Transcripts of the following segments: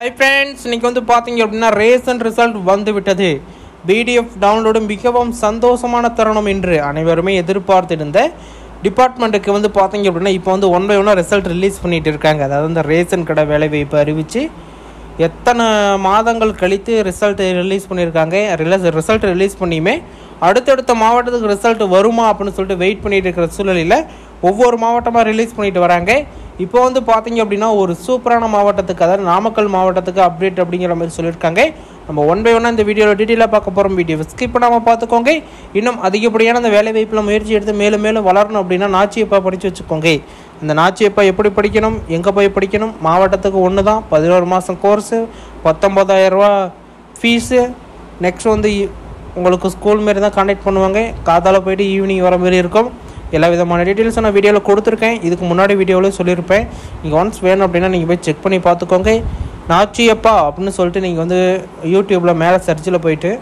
hi friends இன்னைக்கு வந்து பார்த்தீங்க அப்படின்னா ரேசன் ரிசல்ட் வந்து விட்டது பிடிஎஃப் டவுன்லோடு மிகவும் சந்தோஷமான தருணம் என்று அனைவருமே எதிர்பார்த்திருந்த டிபார்ட்மெண்ட்டுக்கு வந்து பார்த்தீங்க அப்படின்னா இப்போ வந்து ஒன் பை ஒன்னாக ரிசல்ட் ரிலீஸ் பண்ணிட்டு இருக்காங்க அதாவது இந்த ரேஷன் கடை வேலைவாய்ப்பு அறிவித்து எத்தனை மாதங்கள் கழித்து ரிசல்ட் ரிலீஸ் பண்ணியிருக்காங்க ரிலீஸ் ரிசல்ட் ரிலீஸ் பண்ணியுமே அடுத்தடுத்த மாவட்டத்துக்கு ரிசல்ட் வருமா அப்படின்னு சொல்லிட்டு வெயிட் பண்ணிட்டு இருக்கிற சூழ்நிலையில் ஒவ்வொரு மாவட்டமாக ரிலீஸ் பண்ணிட்டு வராங்க இப்போ வந்து பார்த்தீங்க அப்படின்னா ஒரு சூப்பரான மாவட்டத்துக்கு அதாவது நாமக்கல் மாவட்டத்துக்கு அப்டேட் அப்படிங்கிற மாதிரி சொல்லியிருக்காங்க நம்ம ஒன் பை ஒன்னாக இந்த வீடியோவில் டீட்டெயிலாக பார்க்க போகிறோம் வீடியோ ஸ்கிப் பண்ணாமல் பார்த்துக்கோங்க இன்னும் அதிகப்படியான அந்த வேலை வாய்ப்பில் முயற்சி எடுத்து மேலும் மேலும் வளரணும் அப்படின்னா நாச்சியப்பா படித்து வச்சுக்கோங்க இந்த நாச்சியப்பா எப்படி படிக்கணும் எங்கே போய் படிக்கணும் மாவட்டத்துக்கு ஒன்று தான் பதினோரு மாதம் கோர்ஸு பத்தொம்பதாயிரரூபா ஃபீஸு நெக்ஸ்ட் வந்து இ- உங்களுக்கு ஸ்கூல் மாரி தான் கான்டாக்ட் பண்ணுவாங்க காதால் போயிட்டு ஈவினிங் வர மாதிரி இருக்கும் எல்லா விதமான டீட்டெயில்ஸும் நான் வீடியோவில் கொடுத்துருக்கேன் இதுக்கு முன்னாடி வீடியோவில் சொல்லியிருப்பேன் நீங்கள் ஒன்ஸ் வேணும் அப்படின்னா நீங்கள் போய் செக் பண்ணி பார்த்துக்கோங்க நாச்சியப்பா அப்படின்னு சொல்லிட்டு நீங்கள் வந்து யூடியூப்பில் மேலே சர்ச்சில் போயிட்டு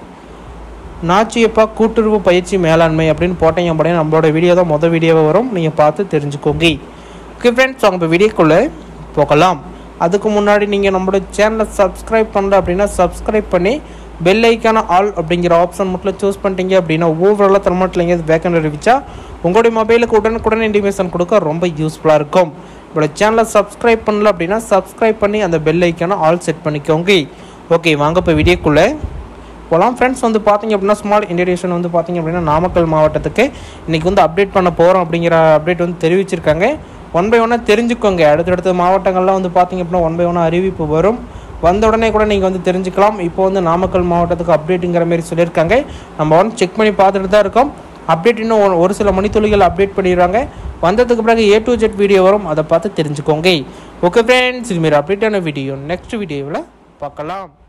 நாச்சியப்பா கூட்டுறவு பயிற்சி மேலாண்மை அப்படின்னு போட்டீங்க அப்படின்னா நம்மளோட வீடியோ தான் மொதல் வீடியோவாக வரும் நீங்கள் பார்த்து தெரிஞ்சுக்கோங்க ஓகே ஃப்ரெண்ட்ஸ் அவங்க இப்போ வீடியோக்குள்ளே போகலாம் அதுக்கு முன்னாடி நீங்கள் நம்மளோட சேனலை சப்ஸ்கிரைப் பண்ணல அப்படின்னா சப்ஸ்கிரைப் பண்ணி பெல் ஐக்கான ஆல் அப்படிங்கிற ஆப்ஷன் மட்டும் சூஸ் பண்ணிட்டீங்க அப்படின்னா ஓவராலாக தமிழ்நாட்டில் எங்கேயாவது வேக்கன் அறிவிச்சா உங்களுடைய மொபைலுக்கு உடனுக்குடன் இன்டிமேஷன் கொடுக்க ரொம்ப யூஸ்ஃபுல்லாக இருக்கும் உங்களோட சேனலை சப்ஸ்கிரைப் பண்ணல அப்படின்னா சப்ஸ்கிரைப் பண்ணி அந்த பெல் ஐக்கான ஆல் செட் பண்ணிக்கோங்க ஓகே வாங்க இப்போ வீடியோக்குள்ளே போகலாம் ஃப்ரெண்ட்ஸ் வந்து பார்த்தீங்க அப்படின்னா ஸ்மால் இன்டிடேஷன் வந்து பார்த்தீங்க அப்படின்னா நாமக்கல் மாவட்டத்துக்கு இன்றைக்கி வந்து அப்டேட் பண்ண போகிறோம் அப்படிங்கிற அப்டேட் வந்து தெரிவிச்சிருக்காங்க ஒன் பை ஒன்னாக தெரிஞ்சுக்கோங்க அடுத்தடுத்த மாவட்டங்கள்லாம் வந்து பார்த்தீங்க அப்படின்னா ஒன் பை ஒன்னாக அறிவிப்பு வரும் வந்த உடனே கூட நீங்கள் வந்து தெரிஞ்சுக்கலாம் இப்போ வந்து நாமக்கல் மாவட்டத்துக்கு அப்டேட்டுங்கிற மாதிரி சொல்லியிருக்காங்க நம்ம வந்து செக் பண்ணி பார்த்துட்டு தான் இருக்கோம் அப்டேட் இன்னும் ஒரு- ஒரு சில மணித்துளிகள் அப்டேட் பண்ணிடுறாங்க வந்ததுக்கு பிறகு ஏ டு ஜெட் வீடியோ வரும் அதை பார்த்து தெரிஞ்சுக்கோங்க ஓகே ஃப்ரெண்ட்ஸ் இதுமாரி அப்டேட்டான வீடியோ நெக்ஸ்ட் வீடியோவில் பார்க்கலாம்